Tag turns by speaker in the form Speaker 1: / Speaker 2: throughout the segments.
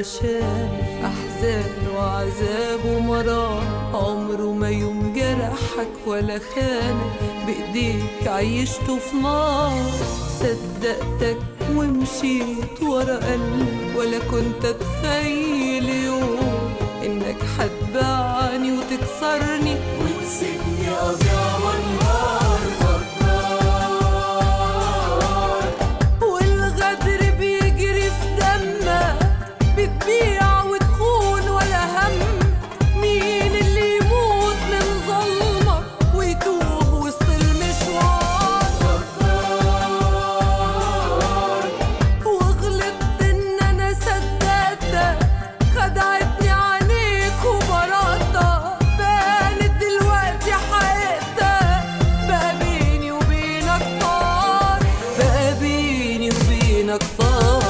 Speaker 1: علشان أحزان وعذاب ومرار عمره ما يوم جرحك ولا خانك بإيديك عيشته في نار صدقتك ومشيت ورا قلب ولا كنت أتخيل يوم إنك هتبعني وتكسرني
Speaker 2: وتسيبني أضيع وانهار غدار
Speaker 1: والغدر بيجري في دمك بتبيع وتخون ولا هم مين اللي يموت من ظلمك ويتوه وسط المشوار وغلطت ان انا صدقتك خدعتني عليك وبراتك بانت دلوقتي حقيقتك بقى بيني وبينك طار بقى بيني وبينك طار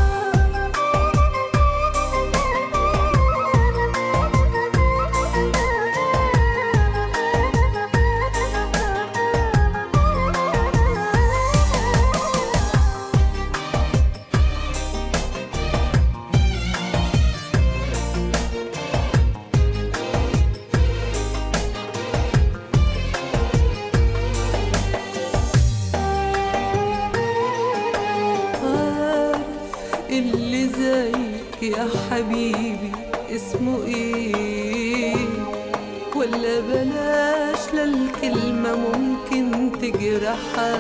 Speaker 1: عارف اللي زيك يا حبيبي اسمه ايه ولا بلاش للكلمة ممكن تجرحها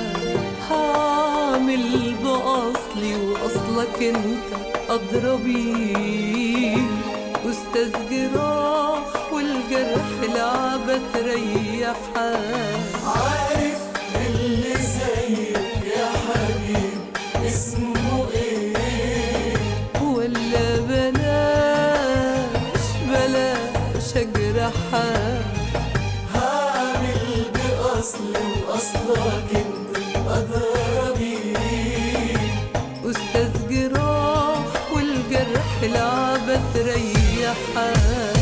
Speaker 1: هعمل بأصلي وأصلك انت أدرى بيه أستاذ جراح والجرح لعبة تريحها
Speaker 2: عارف اللي زيك يا حبيب اسمه ايه
Speaker 1: ولا بلاش بلاش اجرحها
Speaker 2: هعمل بأصلي وأصلك انت أدرى بيه
Speaker 1: استاذ جراح والجرح لعبة تريحها